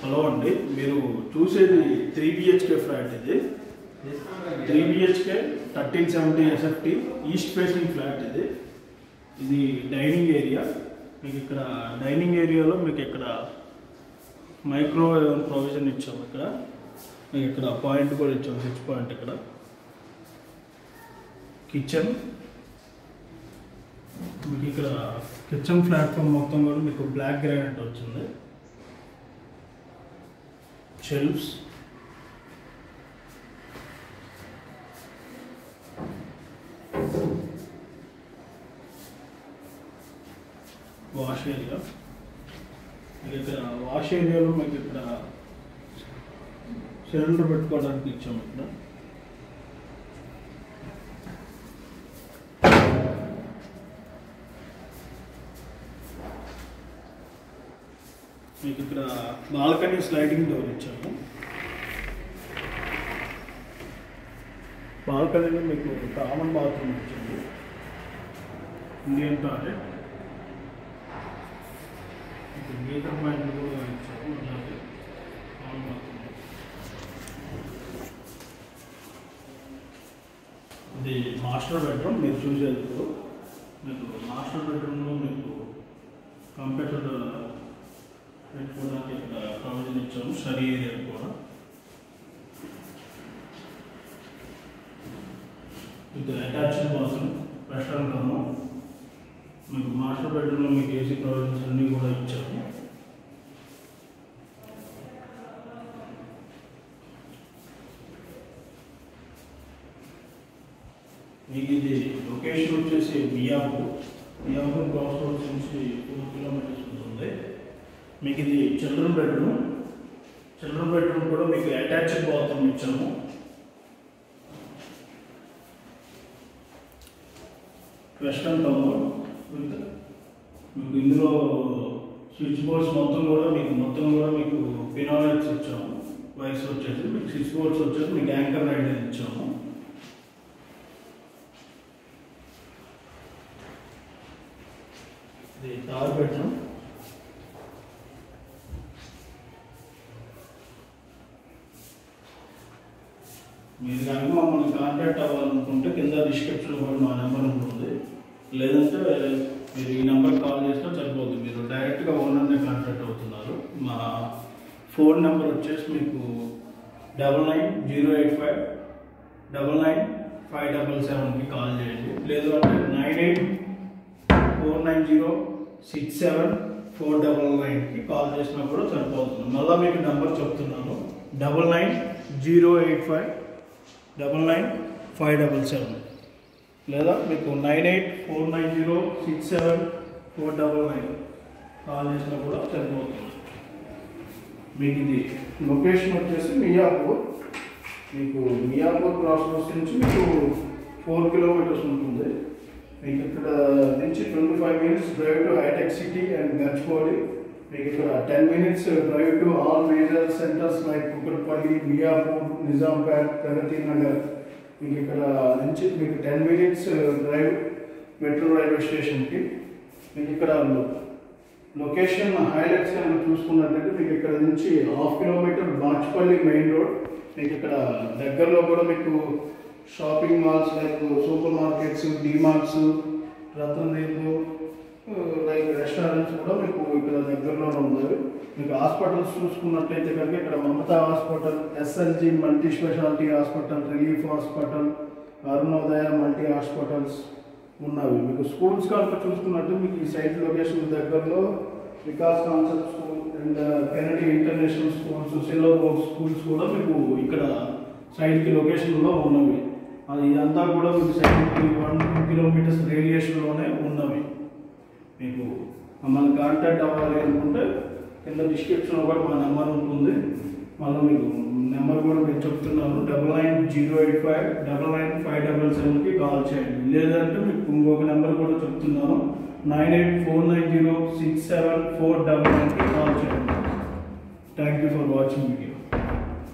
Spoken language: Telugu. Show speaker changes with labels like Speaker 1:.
Speaker 1: హలో అండి మీరు చూసేది త్రీ బిహెచ్కే ఫ్లాట్ ఇది three BHK thirteen seventy SFT east facing flat ఇది ఇది డైనింగ్ ఏరియా మీకు ఇక్కడ డైనింగ్ ఏరియాలో మీకు ఇక్కడ మైక్రో ప్రొవిజన్ ఇచ్చాము ఇక్కడ మీకు ఇక్కడ పాయింట్ కూడా ఇచ్చాము స్విచ్ పాయింట్ ఇక్కడ కిచెన్ మీకు ఇక్కడ కిచెన్ ప్లాట్ఫామ్ మొత్తం కూడా మీకు బ్లాక్ గ్రానైట్ వచ్చింది షెల్ఫ్స్ వాష్ ఏరియా మీకు ఇక్కడ వాష్ ఏరియాలో మీకు ఇక్కడ సిలిండర్ పెట్టుకోవడానికి ఇచ్చాము ఇక్కడ మీకు ఇక్కడ బాల్కనీ స్లైడింగ్ డోర్ ఇచ్చాము బాల్కనీలో మీకు కామన్ బాత్రూమ్ ఇచ్చింది ఇండియన్ టాయిలెట్ మీకు గీతర్ పాయింట్ కూడా ఇచ్చాము అలాగే కామన్ బాత్రూమ్ ఇది మాస్టర్ బెడ్రూమ్ మీరు చూసేది ఇప్పుడు. మీకు మాస్టర్ బెడ్రూమ్లో మీకు కంప్యూటర్ పెట్టుకోవడానికి ఇక్కడ ప్రొవిజన్ ఇచ్చాము స్టడీ ఏరియా కూడా ఇది అటాచ్డ్ బాత్రూమ్ రెస్టారెంట్ రూమ్ మీకు మాస్టర్ బెడ్రూమ్లో మీకు ఏసీ ప్రొవిజన్స్ అన్నీ కూడా ఇచ్చాము మీకు ఇది లొకేషన్ వచ్చేసి మియాపూర్ మియాపూర్ క్రాస్ రోడ్స్ నుంచి ఫోర్ కిలోమీటర్స్ ఉంటుంది మీకు ఇది చిల్డ్రన్ బెడ్రూమ్ చిల్డ్రన్ బెడ్రూమ్ కూడా మీకు అటాచ్డ్ బాత్రూమ్ ఇచ్చాము వెస్టర్న్ కమోడ్ విత్ మీకు ఇందులో స్విచ్ బోర్డ్స్ మొత్తం కూడా మీకు మొత్తం కూడా మీకు పినాలెట్స్ ఇచ్చాము వైర్స్ వచ్చేసి మీకు స్విచ్ బోర్డ్స్ వచ్చేసి మీకు యాంకర్ రైడ్ ఇచ్చాము ఇది థర్డ్ బెడ్రూమ్ మీరు కనుక మమ్మల్ని కాంటాక్ట్ అవ్వాలనుకుంటే కింద డిస్క్రిప్షన్లో కూడా మా నెంబర్ ఉంటుంది లేదంటే మీరు ఈ నెంబర్ కాల్ చేస్తే సరిపోతుంది మీరు డైరెక్ట్గా ఓనర్నే కాంటాక్ట్ అవుతున్నారు మా ఫోన్ నెంబర్ వచ్చేసి మీకు double nine zero eight five double nine five double సెవెన్కి కాల్ చేయండి లేదు అంటే nine eight four nine zero six seven four double నైన్కి కాల్ చేసినా కూడా సరిపోతుంది మళ్ళీ మీకు నెంబర్ చెప్తున్నాను double nine zero eight five double nine five double seven లేదా మీకు nine eight four nine zero six seven four double nine call చేసినా కూడా సరిపోతుంది మీకు ఇది లొకేషన్ వచ్చేసి మియాపూర్ మీకు మియాపూర్ క్రాస్ రోడ్స్ నుంచి మీకు ఫోర్ కిలోమీటర్స్ ఉంటుంది మీకు ఇక్కడ నుంచి twenty five minutes drive to హైటెక్ సిటీ అండ్ గచ్చిబౌలి మీకు ఇక్కడ ten minutes drive to all major centres like Kukatpally Miyapur Nizampet Pragathi Nagar మీకు ఇక్కడ నుంచి మీకు ten minutes drive metro railway స్టేషన్కి మీకు ఇక్కడ లొకేషన్ హైలైట్స్ కనుక చూసుకున్నట్టయితే మీకు ఇక్కడ నుంచి half kilometre Bachupally main road మీకు ఇక్కడ దగ్గరలో కూడా మీకు shopping malls like supermarkets DMarts Ratnadeep like restaurants కూడా మీకు ఇక్కడ దగ్గరలో ఉన్నాయి మీకు హాస్పిటల్స్ చూసుకున్నట్టయితే కనుక ఇక్కడ Mamata hospital SLG multi speciality hospital relief hospital Arunodaya multi hospitals ఉన్నవి మీకు స్కూల్స్ కనుక చూసుకున్నట్టు మీకు ఈ సైట్ లొకేషన్ దగ్గరలో Vikas concept school and Kennedy international schools silver board schools కూడా మీకు ఇక్కడ సైడ్కి లొకేషన్లో ఉన్నవి అది ఇదంతా కూడా మీకు సైడ్కి వన్ టూ కిలోమీటర్స్ రేడియేషన్లోనే ఉన్నవి మీకు మమ్మల్ని కాంటాక్ట్ అవ్వాలి అనుకుంటే కింద డిస్క్రిప్షన్లో కూడా మా నెంబర్ ఉంటుంది మళ్ళీ మీకు నెంబర్ కూడా మీకు చెప్తున్నాను double nine zero eight five double nine five double సెవెన్కి కాల్ చేయండి లేదంటే మీకు ఇంకొక నెంబర్ కూడా చెప్తున్నాను nine eight four nine zero six seven four double నైన్కి కాల్ చేయండి thank you for watching video